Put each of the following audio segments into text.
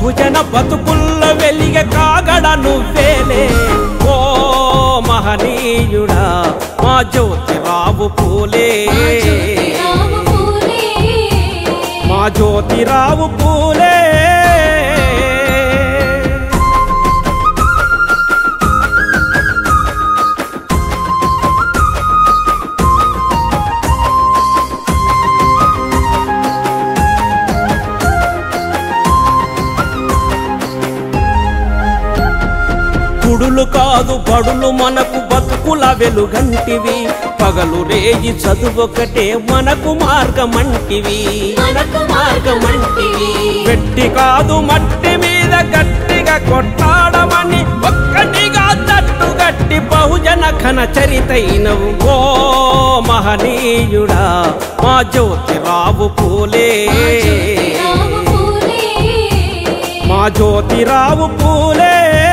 బహుజన బతుకుల్లో వెలిగ కాగడ నువ్వేలే ఓ మహనీయుడా మా జ్యోతిరావు పూలే జ్యోతిరావు పూలే మా జ్యోతిరావు పూలే గుడులు కాదు బడులు మనకు బతుకుల వెలుగంటివి పగలు రేగి చదువొకటే మనకు మార్గమంటివి మనకు మార్గమంటివి వెట్టి కాదు మట్టి మీద గట్టిగా కొట్టాడమని ఒక్కటిగా తట్టు గట్టి బహుజన ఘన చరితైనవు ఓ మహనీయుడా మా జ్యోతిరావు పూలే జ్యోతిరావు పూలే మా జ్యోతిరావు పూలే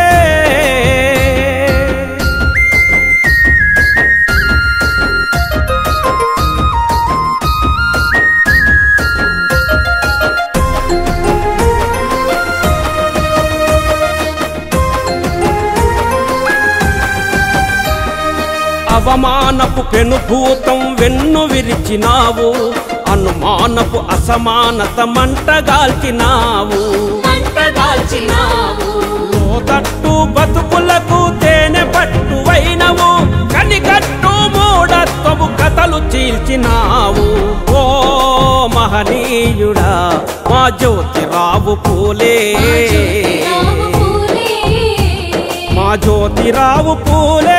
అవమానపు పెనుభూతం వెన్ను విరిచినావు అనుమానపు అసమానత మంటగాల్చినావు మంటగాల్చినావు తట్టు బతుకులకు తేనె పట్టువైనవు కనికట్టు మూఢత్వము కథలు చీల్చినావు ఓ మహనీయుడా మా జ్యోతిరావు పూలే జ్యోతిరావు పూలే మా జ్యోతిరావు పూలే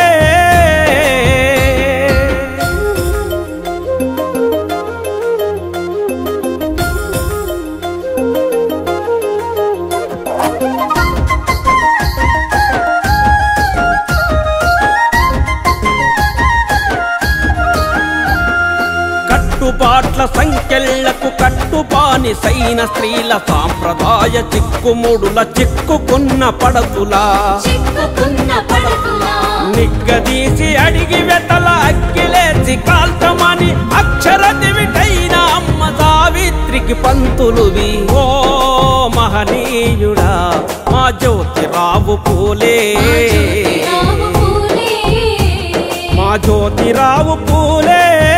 కట్టుబాట్ల సంఖ్యలకు కట్టుబాని సైన స్త్రీల సాంప్రదాయ చిక్కుముడుల చిక్కుకున్న పడతులా చిక్కుకున్న పడకులా నిగ్గదీసి అడిగి వెతల అక్కిలేసి కాల్చమని అక్షర దివిటైన అమ్మ సావిత్రికి పంతులువి ఓ మహనీయుడా మా జ్యోతిరావు పూలే జ్యోతిరావు పూలే మా జ్యోతిరావు పూలే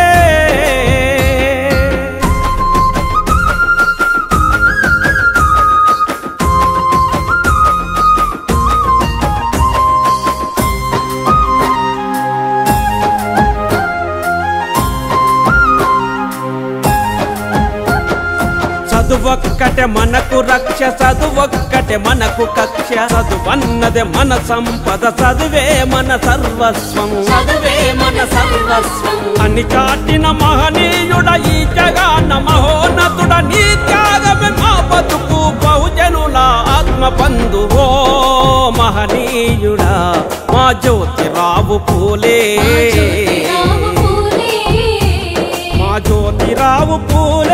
చదువొక్కటే మనకు రక్ష చదువొక్కటే మనకు కక్ష చదువన్నదే మన సంపద చదువే మన సర్వస్వం చదువే మన సర్వస్వం అని చాటిన మహనీయుడ ఈ జగాన మహోన్నతుడ నీ త్యాగమే మా బతుకు బహుజనుల ఆత్మ బంధు ఓ మహనీయుడా మా జ్యోతిరావు పూలే జ్యోతిరావు పూలే మా జ్యోతిరావు పూలే